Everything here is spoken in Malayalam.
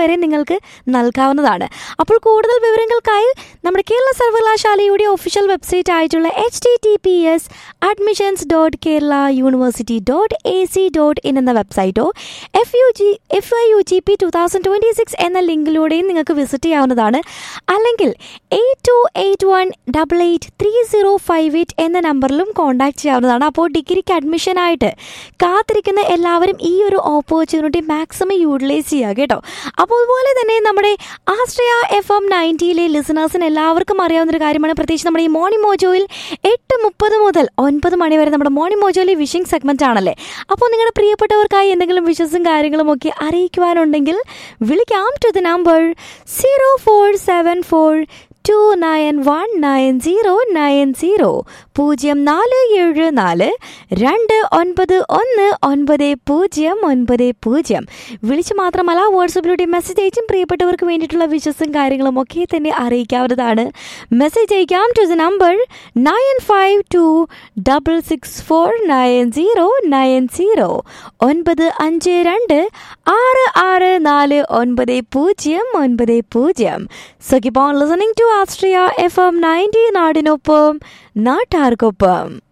വരെ നിങ്ങൾക്ക് നൽകാവുന്നതാണ് അപ്പോൾ കൂടുതൽ വിവരങ്ങൾക്കായി നമ്മുടെ കേരള സർവകലാശാലയുടെ ഒഫീഷ്യൽ വെബ്സൈറ്റ് ആയിട്ടുള്ള H T T P S admissions dot Kerala university dot A C dot in എന്ന വെബ്സൈറ്റോ F U G F I U G P two thousand twenty six എന്ന ലിങ്കിലൂടെയും നിങ്ങൾക്ക് വിസിറ്റ് ചെയ്യാവുന്നതാണ് അല്ലെങ്കിൽ eight two eight one double eight three zero five eight എന്ന നമ്പറിലും കോൺടാക്ട് ചെയ്യാവുന്നതാണ് അപ്പോൾ ഡിഗ്രിക്ക് അഡ്മിഷനായിട്ട് കാത്തിരിക്കുന്ന എല്ലാവരും ഈ ഒരു ഓപ്പർച്യൂണിറ്റി മാക്സിമം യൂട്ടിലൈസ് ചെയ്യുക കേട്ടോ അപ്പോൾ അതുപോലെ തന്നെ നമ്മുടെ ആശ്രയ എഫ് എം നയൻറ്റിയിലെ ലിസണേഴ്സിന് എല്ലാവർക്കും അറിയാവുന്ന ഒരു കാര്യമാണ് പ്രത്യേകിച്ച് നമ്മുടെ ഈ മോർണിംഗ് മോജോയിൽ എട്ട് മുപ്പത് മുതൽ ഒൻപത് മണി വരെ നമ്മുടെ മോർണിംഗ് മോജോയിലെ വിഷിംഗ് സെഗ്മെന്റ് ആണല്ലേ അപ്പോൾ നിങ്ങളുടെ പ്രിയപ്പെട്ടവർക്കായി എന്തെങ്കിലും വിഷസും കാര്യങ്ങളും ഒക്കെ അറിയിക്കുവാനുണ്ടെങ്കിൽ വിളിക്കാം to the number zero four seven four two nine one nine zero nine zero പൂജ്യം നാല് ഏഴ് നാല് രണ്ട് ഒൻപത് ഒന്ന് ഒൻപത് പൂജ്യം ഒൻപത് പൂജ്യം വിളിച്ച് മാത്രമല്ല വാട്സപ്പിലൂടെ മെസ്സേജ് അയച്ചും പ്രിയപ്പെട്ടവർക്ക് വേണ്ടിയിട്ടുള്ള വിശ്വസും കാര്യങ്ങളും ഒക്കെ തന്നെ അറിയിക്കാവുന്നതാണ് മെസ്സേജ് അയക്കാം to the number nine five two double six four nine zero nine zero ഒൻപത് അഞ്ച് രണ്ട് ആറ് ആറ് നാല് ഒൻപത് പൂജ്യം ഒൻപത് പൂജ്യം so keep on listening to Astria F M ninety നാടിനൊപ്പം നാട്ടാർക്കൊപ്പം